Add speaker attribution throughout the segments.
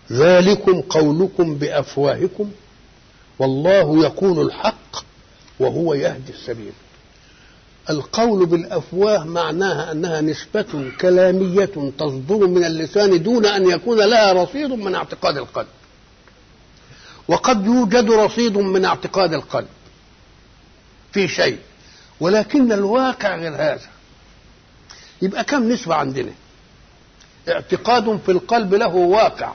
Speaker 1: ذلكم قولكم بافواهكم والله يقول الحق وهو يهدي السبيل القول بالافواه معناها انها نسبه كلاميه تصدر من اللسان دون ان يكون لها رصيد من اعتقاد القلب وقد يوجد رصيد من اعتقاد القلب في شيء ولكن الواقع غير هذا يبقى كم نسبة عندنا اعتقاد في القلب له واقع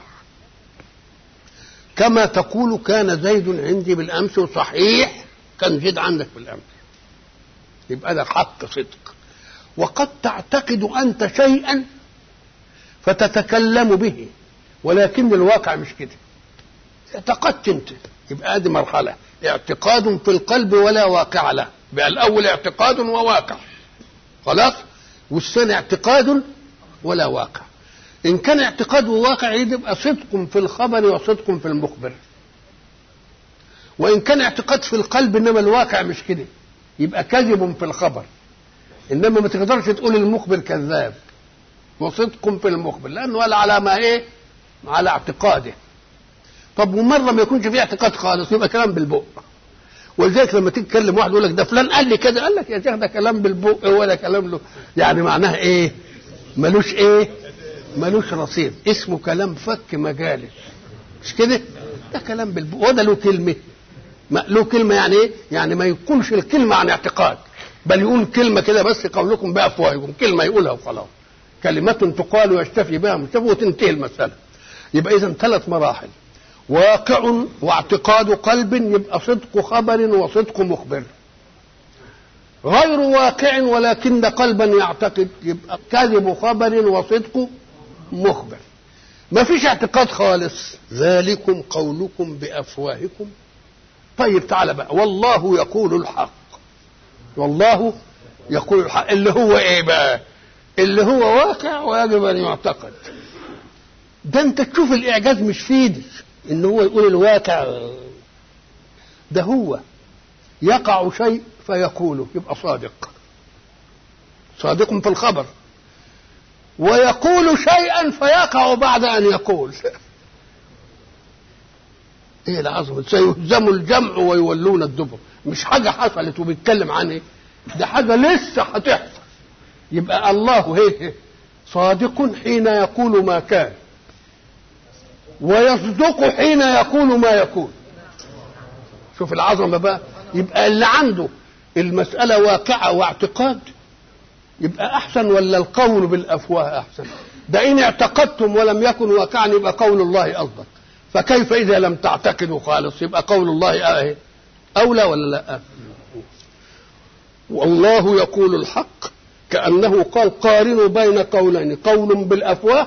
Speaker 1: كما تقول كان زيد عندي بالأمس وصحيح كان زيد عندك بالأمس يبقى ده حق صدق وقد تعتقد أنت شيئا فتتكلم به ولكن الواقع مش كده اعتقدت انت يبقى هذه مرحلة اعتقاد في القلب ولا واقع له يبقى الأول اعتقاد وواقع خلاص والثاني اعتقاد ولا واقع إن كان اعتقاد وواقع يبقى صدق في الخبر وصدق في المخبر وإن كان اعتقاد في القلب إنما الواقع مش كده يبقى كذب في الخبر إنما ما تقدرش تقول المخبر كذاب وصدق في المخبر لأنه ولا على ما إيه على اعتقاده طب ومرة ما يكونش فيه اعتقاد خالص يبقى كلام بالبق ولذلك لما تيجي تكلم واحد يقول لك ده فلان قال لي كده قال لك يا شيخ ده كلام بالبق ولا كلام له يعني معناها ايه ملوش ايه ملوش رصيد اسمه كلام فك مجالس مش كده ده كلام بالبق وده له كلمه ما له كلمه يعني ايه يعني ما يكونش الكلمه عن اعتقاد بل يقول كلمه كده بس قولكم بافواهكم كلمه يقولها وخلاص كلمة تقال ويشتفي بها مشتفي وتنتهي المسألة يبقى إذا ثلاث مراحل واقع واعتقاد قلب يبقى صدق خبر وصدق مخبر غير واقع ولكن قلبا يعتقد يبقى كذب خبر وصدق مخبر ما فيش اعتقاد خالص ذلكم قولكم بافواهكم طيب تعالى بقى والله يقول الحق والله يقول الحق اللي هو ايه بقى اللي هو واقع ويجب ان يعتقد ده انت تشوف الاعجاز مش في ايدي ان هو يقول الواقع ده هو يقع شيء فيقوله يبقى صادق صادق في الخبر ويقول شيئا فيقع بعد ان يقول ايه العظمه سيهزم الجمع ويولون الدبر مش حاجه حصلت وبيتكلم عن ايه ده حاجه لسه هتحصل يبقى الله هي صادق حين يقول ما كان ويصدق حين يقول ما يكون شوف العظمه بقى يبقى اللي عنده المساله واقعه واعتقاد يبقى احسن ولا القول بالافواه احسن ده ان اعتقدتم ولم يكن واقعا يبقى قول الله افضل فكيف اذا لم تعتقدوا خالص يبقى قول الله ايه اولى ولا لا والله يقول الحق كانه قال قارنوا بين قولين قول بالافواه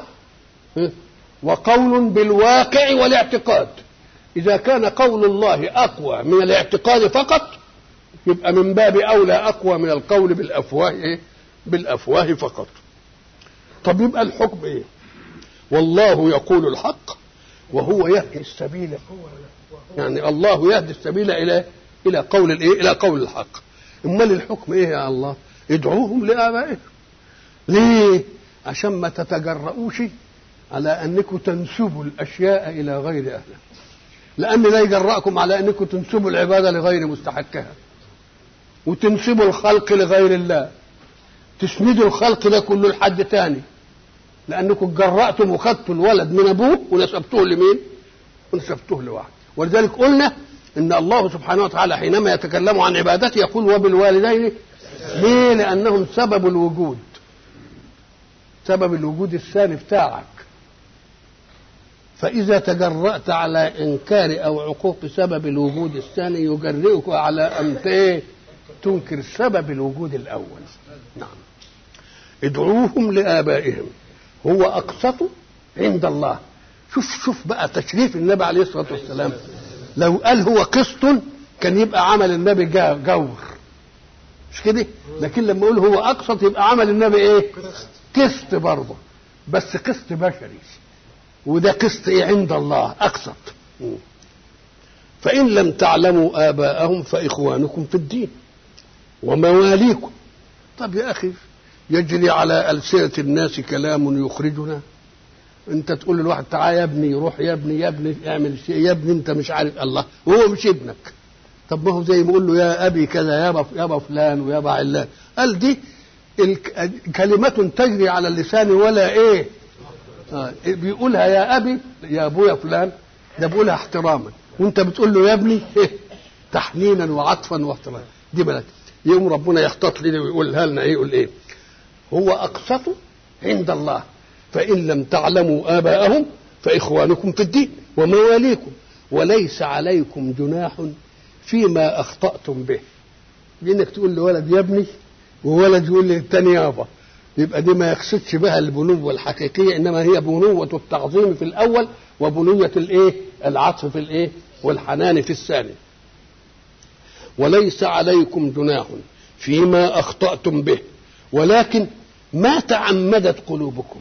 Speaker 1: وقول بالواقع والاعتقاد اذا كان قول الله اقوى من الاعتقاد فقط يبقى من باب اولى اقوى من القول بالافواه ايه بالافواه فقط طب يبقى الحكم ايه والله يقول الحق وهو يهدي السبيل يعني الله يهدي السبيل الى الى قول الايه الى قول الحق امال الحكم ايه يا الله ادعوهم لابائهم ليه عشان ما تتجرؤوش على انكم تنسبوا الاشياء الى غير اهلها لان لا يجرأكم على انكم تنسبوا العباده لغير مستحقها وتنسبوا الخلق لغير الله تسندوا الخلق ده كله لحد تاني لانكم جرأتم وخدتوا الولد من ابوه ونسبتوه لمين؟ ونسبتوه لواحد ولذلك قلنا ان الله سبحانه وتعالى حينما يتكلم عن عبادته يقول وبالوالدين ليه؟ لانهم سبب الوجود سبب الوجود الثاني بتاعك فإذا تجرأت على إنكار أو عقوق سبب الوجود الثاني يجرئك على أن تنكر سبب الوجود الأول نعم ادعوهم لآبائهم هو أقسط عند الله شوف شوف بقى تشريف النبي عليه الصلاة والسلام لو قال هو قسط كان يبقى عمل النبي جور مش كده لكن لما يقول هو أقسط يبقى عمل النبي إيه قسط برضه بس قسط بشري وده قسط ايه عند الله اقسط فان لم تعلموا اباءهم فاخوانكم في الدين ومواليكم طب يا اخي يجري على السنه الناس كلام يخرجنا انت تقول للواحد تعالى يا ابني روح يا ابني يا ابني اعمل شيء يا ابني انت مش عارف الله وهو مش ابنك طب ما هو زي ما يقول له يا ابي كذا يابا يابا فلان ويابا علان قال دي الك- كلمة تجري على اللسان ولا ايه آه بيقولها يا ابي يا ابويا فلان ده بيقولها احتراما وانت بتقول له يا ابني إيه؟ تحنينا وعطفا واحتراما دي بلد يوم ربنا يختط لنا ويقولها لنا ايه يقول ايه هو اقسط عند الله فان لم تعلموا اباءهم فاخوانكم في الدين ومواليكم وليس عليكم جناح فيما اخطاتم به لانك تقول لولد يا ابني وولد يقول للتاني يابا يبقى دي ما يقصدش بها البنوة الحقيقية إنما هي بنوة التعظيم في الأول وبنوة الإيه؟ العطف في الإيه؟ والحنان في الثاني. وليس عليكم جناح فيما أخطأتم به ولكن ما تعمدت قلوبكم.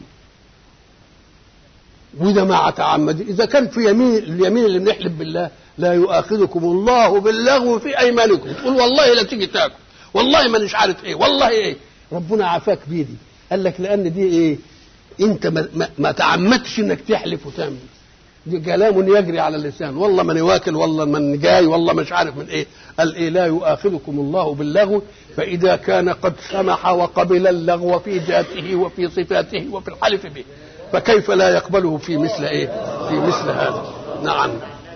Speaker 1: وإذا ما تعمد إذا كان في يمين اليمين اللي بنحلف بالله لا يؤاخذكم الله باللغو في أيمانكم تقول والله لا تيجي تاكل والله ما مش عارف إيه والله إيه ربنا عافاك بيدي قال لك لان دي ايه انت ما, ما, ما تعمدتش انك تحلف وتعمل دي كلام يجري على اللسان والله من واكل والله من جاي والله مش عارف من ايه قال ايه لا يؤاخذكم الله باللغو فاذا كان قد سمح وقبل اللغو في ذاته وفي صفاته وفي الحلف به فكيف لا يقبله في مثل ايه في مثل هذا نعم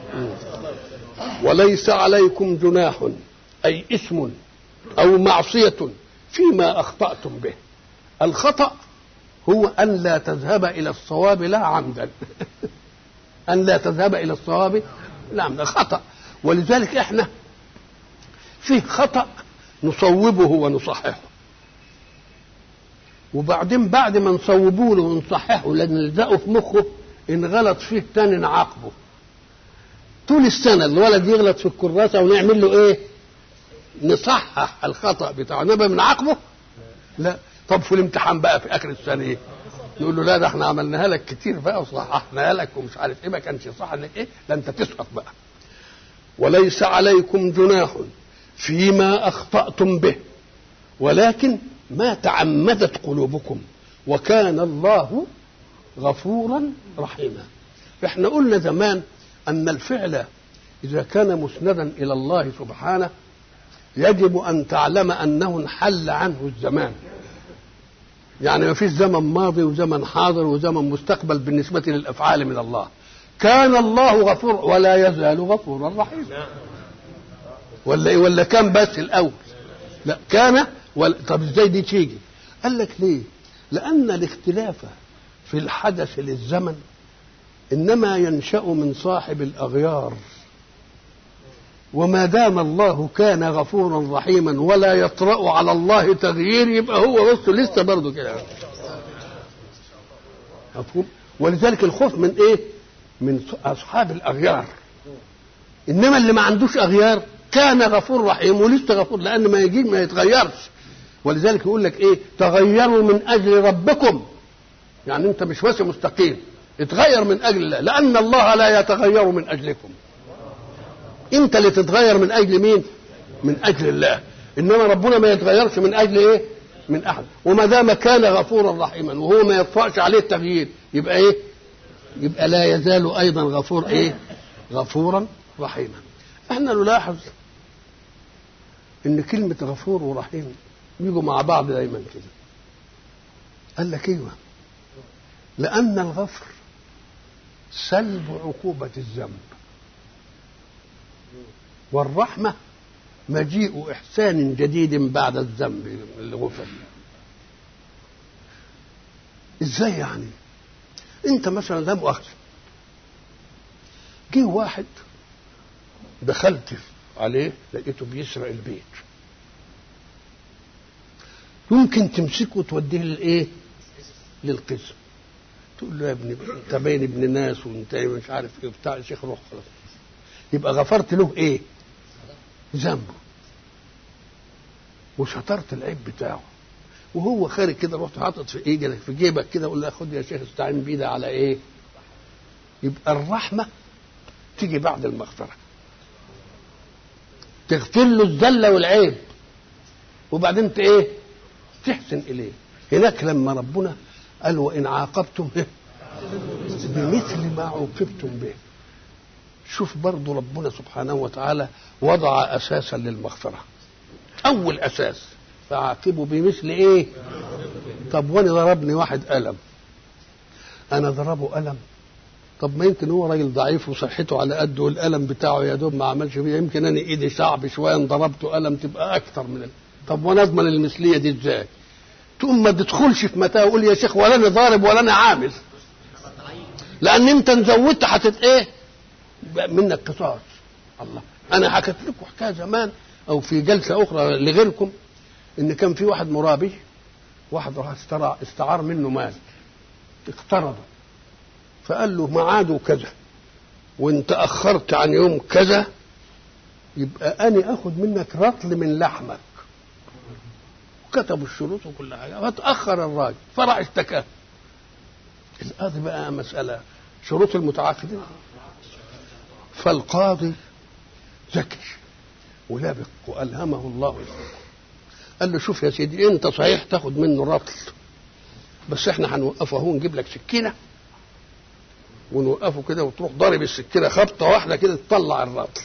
Speaker 1: وليس عليكم جناح اي اسم او معصيه فيما اخطاتم به الخطا هو ان لا تذهب الى الصواب لا عمدا ان لا تذهب الى الصواب لا عمدا خطا ولذلك احنا فيه خطا نصوبه ونصححه وبعدين بعد ما نصوبه له ونصححه لان نلزقه في مخه ان غلط فيه تاني نعاقبه طول السنه الولد يغلط في الكراسه ونعمل له ايه نصحح الخطا بتاعه انما بنعاقبه لا طب في الامتحان بقى في اخر السنه ايه نقول له لا ده احنا عملناها لك كتير بقى وصححناها لك ومش عارف ايه ما كانش صح انك ايه لا انت تسقط بقى وليس عليكم جناح فيما اخطاتم به ولكن ما تعمدت قلوبكم وكان الله غفورا رحيما احنا قلنا زمان ان الفعل اذا كان مسندا الى الله سبحانه يجب ان تعلم انه انحل عنه الزمان يعني ما فيش زمن ماضي وزمن حاضر وزمن مستقبل بالنسبة للأفعال من الله كان الله غفور ولا يزال غفورا رحيما ولا إيه ولا كان بس الأول لا كان ولا طب ازاي دي تيجي قال لك ليه لأن الاختلاف في الحدث للزمن إنما ينشأ من صاحب الأغيار وما دام الله كان غفورا رحيما ولا يطرأ على الله تغيير يبقى هو بس لسه برضه كده مفهوم ولذلك الخوف من ايه من اصحاب الاغيار انما اللي ما عندوش اغيار كان غفور رحيم ولسه غفور لان ما يجي ما يتغيرش ولذلك يقول لك ايه تغيروا من اجل ربكم يعني انت مش بس مستقيم اتغير من اجل الله لان الله لا يتغير من اجلكم انت اللي تتغير من اجل مين من اجل الله انما ربنا ما يتغيرش من اجل ايه من احد وما دام كان غفورا رحيما وهو ما يطفأش عليه التغيير يبقى ايه يبقى لا يزال ايضا غفور ايه غفورا رحيما احنا نلاحظ ان كلمة غفور ورحيم يجوا مع بعض دايما كده قال لك ايوه لان الغفر سلب عقوبة الذنب والرحمة مجيء إحسان جديد بعد الذنب اللي غفر إزاي يعني أنت مثلا لا مؤاخذة جه واحد دخلت عليه لقيته بيسرق البيت يمكن تمسكه وتوديه للايه للقسم تقول له يا ابني انت باين ابن ناس وانت مش عارف ايه بتاع يا شيخ روح خلاص يبقى غفرت له ايه ذنبه وسترت العيب بتاعه وهو خارج كده رحت حاطط في ايه في جيبك كده اقول له خد يا شيخ استعين بيه ده على ايه يبقى الرحمه تيجي بعد المغفره تغفر له الذله والعيب وبعدين انت ايه تحسن اليه هناك لما ربنا قال وان عاقبتم بمثل ما عوقبتم به شوف برضو ربنا سبحانه وتعالى وضع اساسا للمغفره اول اساس فعاقبوا بمثل ايه طب وانا ضربني واحد قلم انا ضربه قلم طب ما يمكن هو راجل ضعيف وصحته على قده والقلم بتاعه يا دوب ما عملش فيه يمكن انا ايدي صعب شويه ان ضربته قلم تبقى اكتر من ال... طب وانا اضمن المثليه دي ازاي؟ تقوم ما تدخلش في متاهه وقول يا شيخ ولا انا ضارب ولا انا عامل لان انت ان زودت حتت ايه؟ بقى منك قصاص الله انا حكيت لكم حكايه زمان او في جلسه اخرى لغيركم ان كان في واحد مرابي واحد راح استرع استعار منه مال اقترضه فقال له ميعاده كذا وانت اخرت عن يوم كذا يبقى انا اخد منك رطل من لحمك كتبوا الشروط وكل حاجه فتاخر الراجل فراح اشتكاه القاضي بقى مساله شروط المتعاقدين فالقاضي ذكي ولابق والهمه الله الحكم قال له شوف يا سيدي انت صحيح تاخد منه رطل بس احنا هنوقفه اهو نجيب لك سكينه ونوقفه كده وتروح ضارب السكينه خبطه واحده كده تطلع الرطل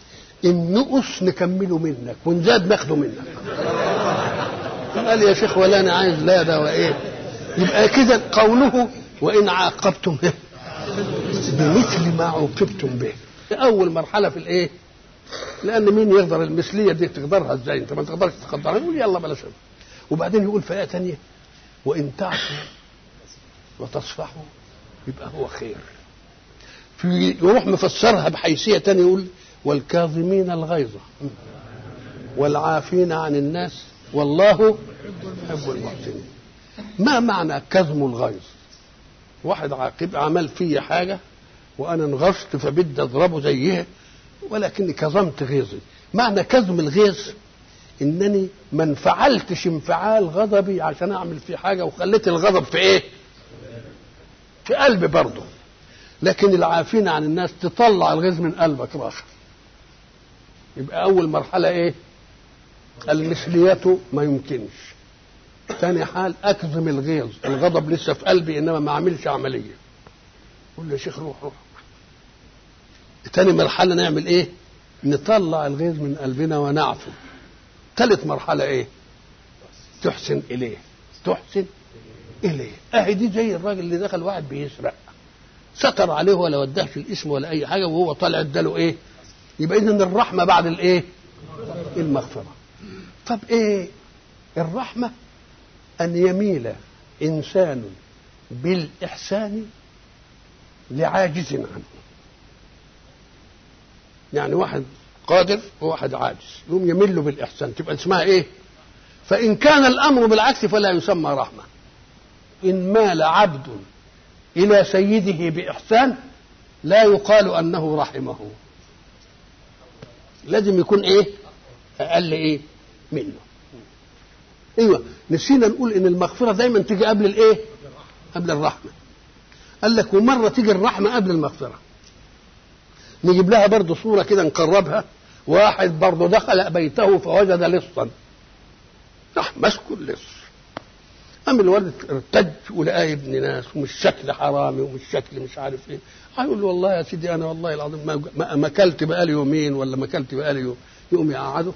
Speaker 1: النقص نكمله منك ونزاد ناخده منك قال يا شيخ ولا انا عايز لا ده وايه يبقى كده قوله وان عاقبتم بمثل ما عوقبتم به اول مرحله في الايه لان مين يقدر المثليه دي تقدرها ازاي انت ما تقدرش تقدرها يقول يلا بلاش وبعدين يقول في ايه ثانيه وان تعفوا وتصفحوا يبقى هو خير في يروح مفسرها بحيثيه ثانيه يقول والكاظمين الغيظ والعافين عن الناس والله يحب المحسنين ما معنى كظم الغيظ واحد عاقب عمل في حاجه وانا انغصت فبدي اضربه زيها ولكني كظمت غيظي معنى كظم الغيظ انني ما انفعلتش انفعال غضبي عشان اعمل فيه حاجه وخليت الغضب في ايه في قلبي برضه لكن العافين عن الناس تطلع الغيظ من قلبك راخر يبقى اول مرحله ايه المثلية ما يمكنش ثاني حال اكظم الغيظ الغضب لسه في قلبي انما ما اعملش عمليه قول له يا شيخ روح روح تاني مرحله نعمل ايه نطلع الغيظ من قلبنا ونعفو ثالث مرحله ايه تحسن اليه تحسن اليه اهي دي زي الراجل اللي دخل واحد بيسرق ستر عليه ولا وداهش الاسم ولا اي حاجه وهو طالع اداله ايه يبقى اذا الرحمه بعد الايه المغفره طب ايه الرحمه ان يميل انسان بالاحسان لعاجز عنه يعني واحد قادر وواحد عاجز يقوم يميل له بالاحسان تبقى اسمها ايه فان كان الامر بالعكس فلا يسمى رحمه ان مال عبد الى سيده باحسان لا يقال انه رحمه لازم يكون ايه اقل ايه منه ايوه نسينا نقول ان المغفره دايما تيجي قبل الايه قبل الرحمه قال لك ومره تيجي الرحمه قبل المغفره نجيب لها برضه صوره كده نقربها واحد برضه دخل بيته فوجد لصا راح مسكه اللص قام الولد ارتج ولقاه ابن ناس ومش شكل حرامي ومش شكل مش عارف ايه هيقول له والله يا سيدي انا والله العظيم ما, ما, ما اكلت بقالي يومين ولا ما اكلت بقالي يوم يقوم يقعده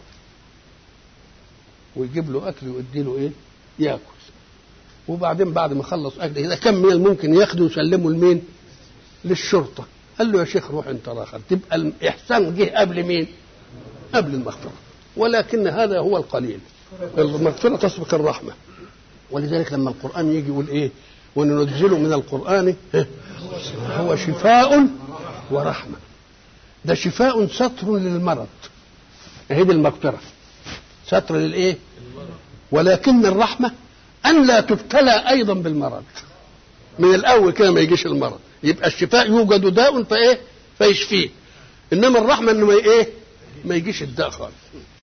Speaker 1: ويجيب له اكل ويدي له ايه ياكل وبعدين بعد ما خلص اكل اذا كم من الممكن ياخده ويسلمه لمين للشرطه قال له يا شيخ روح انت راخر تبقى الاحسان جه قبل مين قبل المغفره ولكن هذا هو القليل المغفره تسبق الرحمه ولذلك لما القران يجي يقول ايه وننزل من القران هو شفاء ورحمه ده شفاء ستر للمرض هي دي المغفره ستر للايه ولكن الرحمه ان لا تبتلى ايضا بالمرض من الاول كده ما يجيش المرض يبقى الشفاء يوجد داء فايه فيشفيه انما الرحمه انه ما ايه ما يجيش الداء خالص